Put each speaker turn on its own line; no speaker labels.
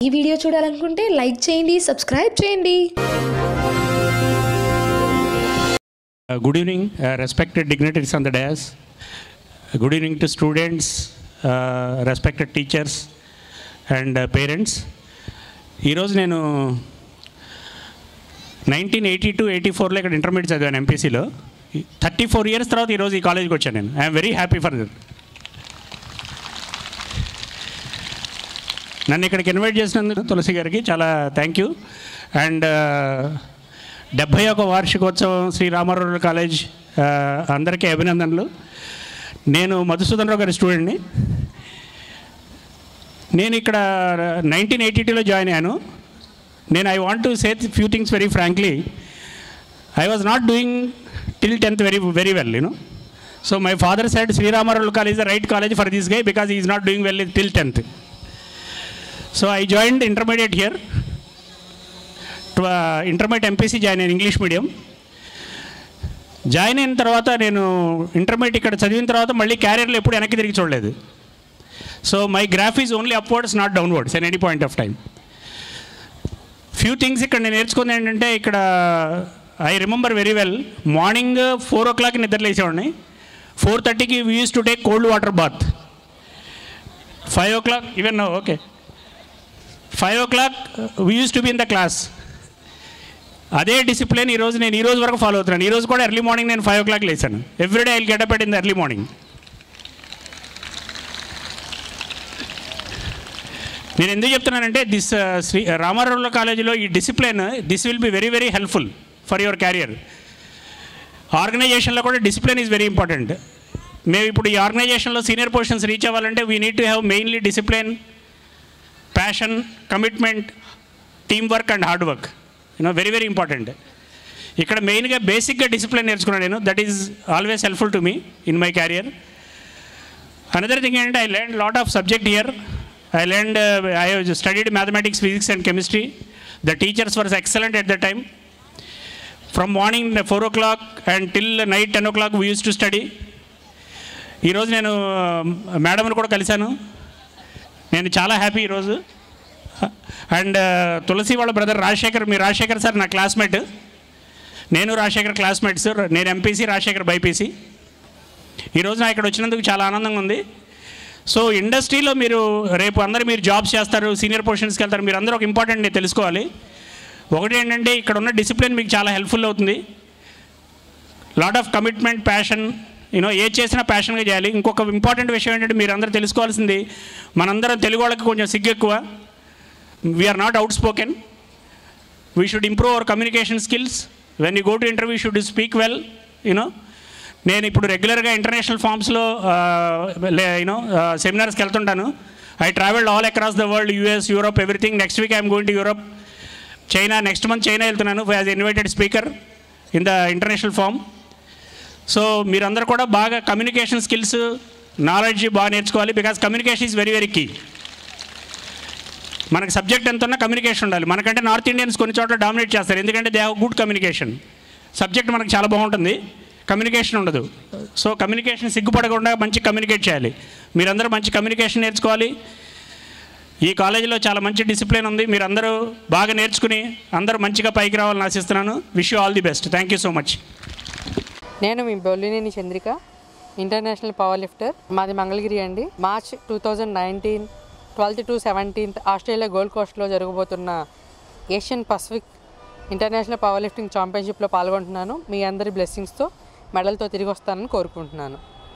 ఈ వీడియో చూడాలనుకుంటే లైక్ చేయండి సబ్స్క్రైబ్ చేయండి
Uh, good evening, uh, respected dignitaries on the dais. Uh, good evening to students, uh, respected teachers, and uh, parents. ఈరోజు నేను nineteen eighty two eighty ఫోర్లో ఇక్కడ intermediate చదివాను ఎంపీసీలో thirty four years తర్వాత ఈరోజు ఈ కాలేజ్కి వచ్చాను నేను I'm very happy for that నన్ను ఇక్కడికి ఇన్వైట్ చేసినందుకు తులసి గారికి చాలా థ్యాంక్ యూ అండ్ డెబ్భై ఒక వార్షికోత్సవం శ్రీ రామారావు కాలేజ్ ఆ, అందరికీ అభినందనలు నేను మధుసూదన్ రావు గారి స్టూడెంట్ని నేను ఇక్కడ నైన్టీన్ ఎయిటీ టూలో జాయిన్ అయ్యాను నేను I want to say few things very frankly I was not doing till tenth very very well you know so my father side Sriramarao college the right college for this guy because is not doing well till tenth so I joined intermediate here intermediate MPC join అయ్యాను English medium join అయిన తర్వాత నేను intermediate ఇక్కడ చదివిన తర్వాత మళ్ళీ క్యారియర్లో ఎప్పుడు వెనక్కి తిరిగి చూడలేదు so my graph is only upwards not downwards an any point of time few things ఇక్కడ నేను నేర్చుకుంది ఏంటంటే ఇక్కడ I remember very well morning four o'clock నిద్ర లేచేవాడిని ఫోర్ థర్టీకి we use to take cold water bath five o'clock even okay five o'clock we use to be in the class అదే discipline ఈ రోజు నేను ఈ రోజు వరకు ఫాలో అవుతున్నాను ఈ రోజు కూడా ఎర్లీ మార్నింగ్ నేను ఫైవ్ ఓ క్లాక్ లేచాను everyday I get up in the early morning నేను ఎందుకు చెప్తున్నానంటే దిస్ శ్రీ రామారావు కాలేజీలో ఈ discipline this will be very very helpful for your career ఆర్గనైజేషన్లో కూడా డిసిప్లిన్ ఈజ్ వెరీ ఇంపార్టెంట్ మేము ఇప్పుడు ఈ ఆర్గనైజేషన్లో సీనియర్ పొజిషన్స్ రీచ్ అవ్వాలంటే we need to have mainly discipline passion commitment team work and hard work you know very very important ఇక్కడ మెయిన్గా బేసిక్గా డిసిప్లిన్ నేర్చుకున్నాను నేను that is always helpful to me in my career another thing ఏంటంటే I learn lot of subject here I learn I studied mathematics physics and chemistry the teachers were excellent at the time from morning four o'clock and till night ten o'clock we use to study ఈరోజు నేను మేడంని కూడా కలిశాను నేను చాలా happy ఈరోజు and Tulasi వాళ్ళ brother Rajasekhar మీ రాజశేఖర్ సార్ నా క్లాస్మేట్ నేను రాజశేఖర్ క్లాస్మేట్స్ నేను ఎంపీసీ రాజశేఖర్ బైపీసీ ఈరోజు నా ఇక్కడ వచ్చినందుకు చాలా ఆనందంగా ఉంది సో ఇండస్ట్రీలో మీరు రేపు అందరూ మీరు జాబ్స్ చేస్తారు సీనియర్ పొజిషన్స్కి వెళ్తారు మీరు అందరూ ఒక ఇంపార్టెంట్ నేను తెలుసుకోవాలి ఒకటి ఏంటంటే ఇక్కడ ఉన్న డిసిప్లిన్ మీకు చాలా హెల్ప్ఫుల్ అవుతుంది lot of commitment passion you know ఏ చేసినా ప్యాషన్గా చేయాలి ఇంకొక ఇంపార్టెంట్ విషయం ఏంటంటే మీరు అందరూ తెలుసుకోవాల్సింది మనందరం తెలుగు వాళ్ళకి కొంచెం సిగ్గు ఎక్కువ we are not outspoken we should improve our communication skills when you go to interview should speak well you know నేను ఇప్పుడు రెగ్యులర్గా ఇంటర్నేషనల్ ఫామ్స్లో యూనో సెమినార్స్కి వెళ్తుంటాను I travelled all across the world US Europe everything next week I'm going to Europe China next month China వెళ్తున్నాను as invited speaker in the international forum so మీరందరూ కూడా బాగా కమ్యూనికేషన్ స్కిల్స్ నాలెడ్జ్ బాగా నేర్చుకోవాలి because communication is very very key మనకి subject ఎంత ఉన్నా communication ఉండాలి మనకంటే నార్త్ ఇండియన్స్ కొన్ని చోట్ల డామినేట్ చేస్తారు ఎందుకంటే they have good communication subject మనకు చాలా బాగుంటుంది కమ్యూనికేషన్ ఉండదు సో కమ్యూనికేషన్ సిగ్గుపడకుండా మంచి కమ్యూనికేట్ చేయాలి మీరందరూ మంచి కమ్యూనికేషన్ నేర్చుకోవాలి ఈ కాలేజీలో చాలా మంచి డిసిప్లిన్ ఉంది మీరందరూ బాగా నేర్చుకుని అందరూ మంచిగా పైకి రావాలని ఆశిస్తున్నాను wish you all the best thank you so much
నేను మీ Bollineni Chandrika international power lifter మాది మంగళగిరి అండి March two thousand nineteen twelfth to seventeenth Australia gold కోస్ట్లో జరగబోతున్న Asian Pacific international power lifting ఛాంపియన్షిప్లో పాల్గొంటున్నాను మీ అందరి బ్లెస్సింగ్స్తో మెడల్తో తిరిగి వస్తానని కోరుకుంటున్నాను